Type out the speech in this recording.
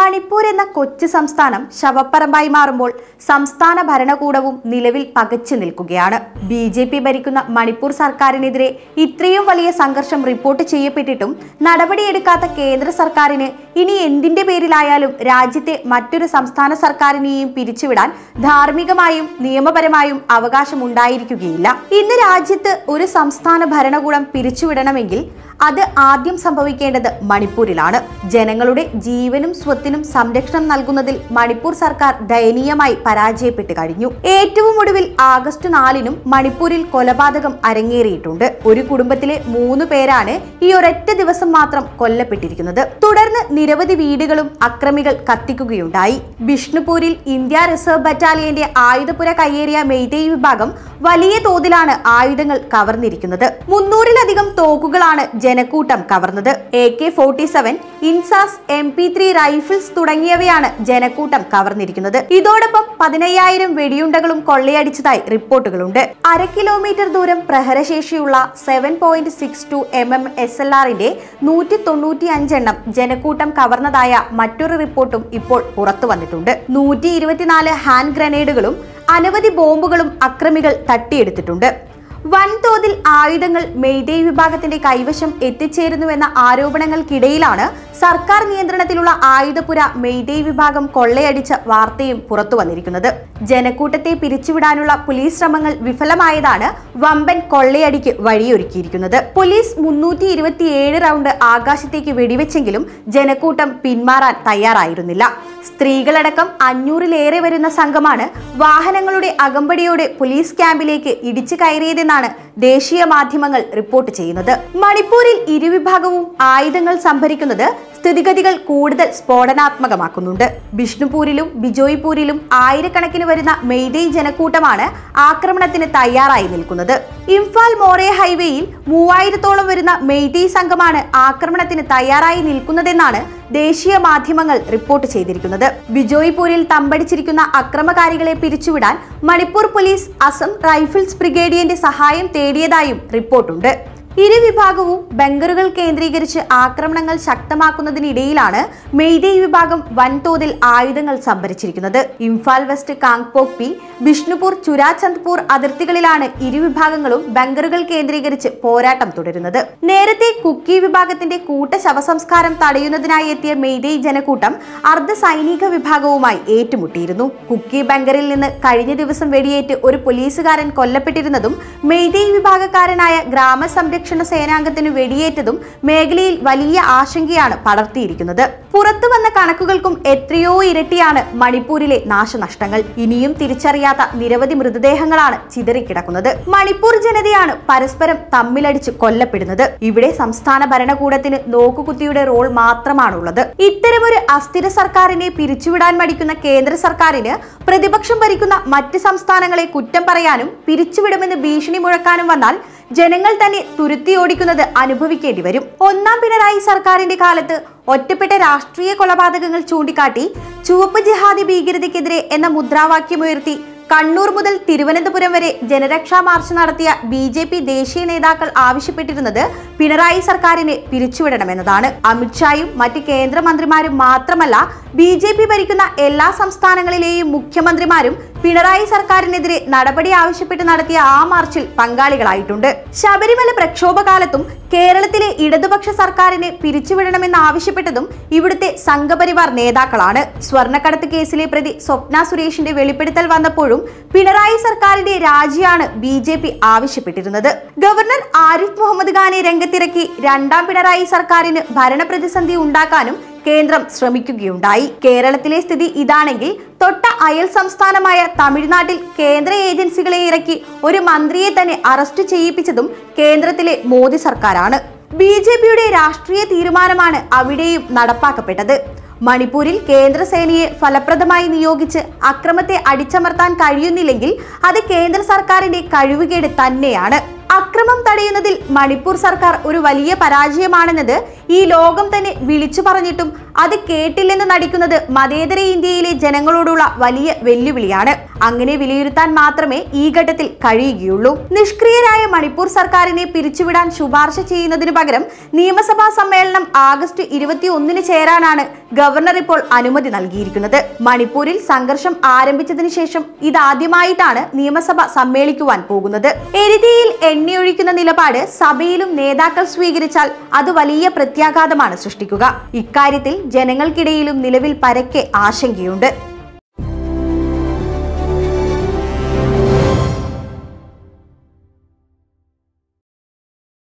മണിപ്പൂർ എന്ന കൊച്ചു സംസ്ഥാനം ശവപ്പറമ്പായി മാറുമ്പോൾ സംസ്ഥാന ഭരണകൂടവും നിലവിൽ പകച്ചു നിൽക്കുകയാണ് ബി ജെ പി ഭരിക്കുന്ന മണിപ്പൂർ സർക്കാരിനെതിരെ ഇത്രയും വലിയ സംഘർഷം റിപ്പോർട്ട് ചെയ്യപ്പെട്ടിട്ടും നടപടിയെടുക്കാത്ത കേന്ദ്ര സർക്കാരിന് ഇനി എന്തിന്റെ പേരിലായാലും രാജ്യത്തെ മറ്റൊരു സംസ്ഥാന സർക്കാരിനെയും പിരിച്ചുവിടാൻ ധാർമ്മികമായും നിയമപരമായും അവകാശം ഉണ്ടായിരിക്കുകയില്ല ഇന്ന് രാജ്യത്ത് ഒരു സംസ്ഥാന ഭരണകൂടം പിരിച്ചുവിടണമെങ്കിൽ അത് ആദ്യം സംഭവിക്കേണ്ടത് മണിപ്പൂരിലാണ് ജനങ്ങളുടെ ജീവനും സ്വത്തിനും സംരക്ഷണം നൽകുന്നതിൽ മണിപ്പൂർ സർക്കാർ ദയനീയമായി പരാജയപ്പെട്ട് കഴിഞ്ഞു ഏറ്റവും ഒടുവിൽ ആഗസ്റ്റ് നാലിനും മണിപ്പൂരിൽ കൊലപാതകം അരങ്ങേറിയിട്ടുണ്ട് ഒരു കുടുംബത്തിലെ മൂന്ന് പേരാണ് ഈ ഒരൊറ്റ ദിവസം മാത്രം കൊല്ലപ്പെട്ടിരിക്കുന്നത് തുടർന്ന് നിരവധി വീടുകളും അക്രമികൾ കത്തിക്കുകയുണ്ടായി ബിഷ്ണുപൂരിൽ ഇന്ത്യ റിസർവ് ബറ്റാലിയന്റെ ആയുധപുര കയ്യേറിയ മെയ്തേയ് വിഭാഗം വലിയ തോതിലാണ് ആയുധങ്ങൾ കവർന്നിരിക്കുന്നത് മുന്നൂറിലധികം തോക്കുകളാണ് ജനക്കൂട്ടം കവർന്നത് A K forty seven INSAS M P three rifles തുടങ്ങിയവയാണ് ജനക്കൂട്ടം കവർന്നിരിക്കുന്നത് ഇതോടൊപ്പം പതിനയ്യായിരം വെടിയുണ്ടകളും കൊള്ളയടിച്ചതായി റിപ്പോർട്ടുകളുണ്ട് അര കിലോമീറ്റർ ദൂരം പ്രഹരശേഷിയുള്ള seven point six two M M S L ആറിന്റെ നൂറ്റി തൊണ്ണൂറ്റി അഞ്ചെണ്ണം ജനക്കൂട്ടം കവർന്നതായ മറ്റൊരു റിപ്പോർട്ടും ഇപ്പോൾ പുറത്തു വന്നിട്ടുണ്ട് നൂറ്റി ഇരുപത്തിനാല് ഹാൻഡ് ഗ്രനേഡുകളും അനവധി ബോംബുകളും അക്രമികൾ തട്ടിയെടുത്തിട്ടുണ്ട് വൻതോതിൽ ആയുധങ്ങൾ മെയ്തേയ് വിഭാഗത്തിന്റെ കൈവശം എത്തിച്ചേരുന്നുവെന്ന ആരോപണങ്ങൾക്കിടയിലാണ് സർക്കാർ നിയന്ത്രണത്തിലുള്ള ആയുധപുര മെയ്തേയ് വിഭാഗം കൊള്ളയടിച്ച വാർത്തയും പുറത്തു വന്നിരിക്കുന്നത് ജനക്കൂട്ടത്തെ പിരിച്ചുവിടാനുള്ള പോലീസ് ശ്രമങ്ങൾ വിഫലമായതാണ് വമ്പൻ കൊള്ളയടിക്ക് വഴിയൊരുക്കിയിരിക്കുന്നത് പോലീസ് മുന്നൂറ്റി ഇരുപത്തിയേഴ് റൗണ്ട് ആകാശത്തേക്ക് വെടിവെച്ചെങ്കിലും ജനക്കൂട്ടം പിന്മാറാൻ തയ്യാറായിരുന്നില്ല സ്ത്രീകളടക്കം അഞ്ഞൂറിലേറെ വരുന്ന സംഘമാണ് വാഹനങ്ങളുടെ അകമ്പടിയോടെ പോലീസ് ക്യാമ്പിലേക്ക് ഇടിച്ചു കയറിയതെന്നാണ് ദേശീയ മാധ്യമങ്ങൾ റിപ്പോർട്ട് ചെയ്യുന്നത് മണിപ്പൂരിൽ ഇരുവിഭാഗവും ആയുധങ്ങൾ സംഭരിക്കുന്നത് സ്ഥിതിഗതികൾ കൂടുതൽ സ്ഫോടനാത്മകമാക്കുന്നുണ്ട് ബിഷ്ണുപൂരിലും ബിജോയ്പൂരിലും ആയിരക്കണക്കിന് വരുന്ന മെയ്തേയ് ജനക്കൂട്ടമാണ് ആക്രമണത്തിന് തയ്യാറായി നിൽക്കുന്നത് ഇംഫാൽ മോറേ ഹൈവേയിൽ മൂവായിരത്തോളം വരുന്ന മെയ്തേയ് സംഘമാണ് ആക്രമണത്തിന് തയ്യാറായി നിൽക്കുന്നതെന്നാണ് ദേശീയ മാധ്യമങ്ങൾ റിപ്പോർട്ട് ചെയ്തിരിക്കുന്നത് ബിജോയ്പൂരിൽ തമ്പടിച്ചിരിക്കുന്ന അക്രമകാരികളെ പിരിച്ചുവിടാൻ മണിപ്പൂർ പോലീസ് അസം റൈഫിൾസ് ബ്രിഗേഡിയന്റെ സഹായം തേടിയതായും റിപ്പോർട്ടുണ്ട് ഇരു വിഭാഗവും ബങ്കറുകൾ കേന്ദ്രീകരിച്ച് ആക്രമണങ്ങൾ ശക്തമാക്കുന്നതിനിടയിലാണ് മെയ്തേയ് വിഭാഗം വൻതോതിൽ ആയുധങ്ങൾ സംഭരിച്ചിരിക്കുന്നത് ഇംഫാൽ വെസ്റ്റ് കാങ്പോക് പി ബിഷ്ണുപൂർ ചുരാചന്ദ്പൂർ അതിർത്തികളിലാണ് ഇരു വിഭാഗങ്ങളും ബങ്കറുകൾ കേന്ദ്രീകരിച്ച് പോരാട്ടം തുടരുന്നത് നേരത്തെ കുക്കി വിഭാഗത്തിന്റെ കൂട്ട ശവസംസ്കാരം തടയുന്നതിനായി എത്തിയ മെയ്തേയ് ജനക്കൂട്ടം അർദ്ധ സൈനിക വിഭാഗവുമായി ഏറ്റുമുട്ടിയിരുന്നു കുക്കി ബങ്കറിൽ നിന്ന് കഴിഞ്ഞ ദിവസം വെടിയേറ്റ് ഒരു പോലീസുകാരൻ കൊല്ലപ്പെട്ടിരുന്നതും മെയ്തേയ് വിഭാഗക്കാരനായ ഗ്രാമസംരക്ഷണ സേനാംഗത്തിന് വെടിയേറ്റതും മേഖലയിൽ വലിയ ആശങ്കയാണ് പടർത്തിയിരിക്കുന്നത് പുറത്തു വന്ന കണക്കുകൾക്കും എത്രയോ ഇരട്ടിയാണ് മണിപ്പൂരിലെ നാശനഷ്ടങ്ങൾ ഇനിയും തിരിച്ചറിയാത്ത നിരവധി മൃതദേഹങ്ങളാണ് ചിതറിക്കിടക്കുന്നത് മണിപ്പൂർ ജനതയാണ് പരസ്പരം തമ്മിലടിച്ച് കൊല്ലപ്പെടുന്നത് ഇവിടെ സംസ്ഥാന ഭരണകൂടത്തിന് നോക്കുകുത്തിയുടെ റോൾ മാത്രമാണുള്ളത് ഇത്തരമൊരു അസ്ഥിര സർക്കാരിനെ പിരിച്ചുവിടാൻ മടിക്കുന്ന കേന്ദ്ര സർക്കാരിന് പ്രതിപക്ഷം ഭരിക്കുന്ന മറ്റ് സംസ്ഥാനങ്ങളെ കുറ്റം പറയാനും പിരിച്ചുവിടുമെന്ന് ഭീഷണി മുഴക്കാനും വന്നാൽ ജനങ്ങൾ തന്നെ തുരുത്തിയോടിക്കുന്നത് അനുഭവിക്കേണ്ടി വരും ഒന്നാം പിണറായി സർക്കാരിന്റെ കാലത്ത് ഒറ്റപ്പെട്ട രാഷ്ട്രീയ കൊലപാതകങ്ങൾ ചൂണ്ടിക്കാട്ടി ചുവപ്പ് ജിഹാദി ഭീകരതയ്ക്കെതിരെ എന്ന മുദ്രാവാക്യമുയർത്തി കണ്ണൂർ മുതൽ തിരുവനന്തപുരം വരെ ജനരക്ഷാ മാർച്ച് നടത്തിയ ബി ജെ പി ദേശീയ നേതാക്കൾ ആവശ്യപ്പെട്ടിരുന്നത് പിണറായി സർക്കാരിനെ പിരിച്ചുവിടണമെന്നതാണ് അമിത്ഷായും മറ്റ് കേന്ദ്രമന്ത്രിമാരും മാത്രമല്ല ബി ജെ പി ഭരിക്കുന്ന എല്ലാ സംസ്ഥാനങ്ങളിലെയും മുഖ്യമന്ത്രിമാരും പിണറായി സർക്കാരിനെതിരെ നടപടി ആവശ്യപ്പെട്ട് നടത്തിയ ആ മാർച്ചിൽ പങ്കാളികളായിട്ടുണ്ട് ശബരിമല പ്രക്ഷോഭകാലത്തും കേരളത്തിലെ ഇടതുപക്ഷ സർക്കാരിനെ പിരിച്ചുവിടണമെന്ന് ആവശ്യപ്പെട്ടതും ഇവിടുത്തെ സംഘപരിവാർ നേതാക്കളാണ് സ്വർണ്ണക്കടത്ത് കേസിലെ പ്രതി സ്വപ്ന സുരേഷിന്റെ വെളിപ്പെടുത്തൽ വന്നപ്പോഴും പിണറായി സർക്കാരിന്റെ രാജിയാണ് ബി ജെ പി ആവശ്യപ്പെട്ടിരുന്നത് ഗവർണർ ആരിഫ് മുഹമ്മദ് ഖാനെ രംഗത്തിറക്കി രണ്ടാം പിണറായി സർക്കാരിന് ഭരണപ്രതിസന്ധി ഉണ്ടാക്കാനും കേന്ദ്രം ശ്രമിക്കുകയുണ്ടായി കേരളത്തിലെ സ്ഥിതി ഇതാണെങ്കിൽ തൊട്ട അയൽ സംസ്ഥാനമായ തമിഴ്നാട്ടിൽ കേന്ദ്ര ഏജൻസികളെ ഇറക്കി ഒരു മന്ത്രിയെ തന്നെ അറസ്റ്റ് ചെയ്യിപ്പിച്ചതും കേന്ദ്രത്തിലെ മോദി സർക്കാരാണ് ബി ജെ പിയുടെ രാഷ്ട്രീയ തീരുമാനമാണ് അവിടെയും നടപ്പാക്കപ്പെട്ടത് മണിപ്പൂരിൽ കേന്ദ്രസേനയെ ഫലപ്രദമായി നിയോഗിച്ച് അക്രമത്തെ അടിച്ചമർത്താൻ കഴിയുന്നില്ലെങ്കിൽ അത് കേന്ദ്ര സർക്കാരിന്റെ കഴിവുകേട് തന്നെയാണ് അക്രമം തടയുന്നതിൽ മണിപ്പൂർ സർക്കാർ ഒരു വലിയ പരാജയമാണെന്നത് ഈ ലോകം തന്നെ വിളിച്ചു പറഞ്ഞിട്ടും അത് കേട്ടില്ലെന്ന് നടിക്കുന്നത് മതേതര ഇന്ത്യയിലെ ജനങ്ങളോടുള്ള വലിയ വെല്ലുവിളിയാണ് അങ്ങനെ വിലയിരുത്താൻ മാത്രമേ ഈ ഘട്ടത്തിൽ കഴിയുകയുള്ളൂ നിഷ്ക്രിയരായ മണിപ്പൂർ സർക്കാരിനെ പിരിച്ചുവിടാൻ ശുപാർശ ചെയ്യുന്നതിനു പകരം നിയമസഭാ സമ്മേളനം ആഗസ്റ്റ് ഇരുപത്തി ഒന്നിന് ചേരാനാണ് ഗവർണർ ഇപ്പോൾ അനുമതി നൽകിയിരിക്കുന്നത് മണിപ്പൂരിൽ സംഘർഷം ആരംഭിച്ചതിന് ശേഷം ഇതാദ്യമായിട്ടാണ് നിയമസഭ സമ്മേളിക്കുവാൻ പോകുന്നത് എരുതിയിൽ എണ്ണയൊഴിക്കുന്ന നിലപാട് സഭയിലും നേതാക്കൾ സ്വീകരിച്ചാൽ അത് വലിയ പ്രത്യാഘാതമാണ് സൃഷ്ടിക്കുക ഇക്കാര്യത്തിൽ ജനങ്ങൾക്കിടയിലും നിലവിൽ പരക്കെ ആശങ്കയുണ്ട്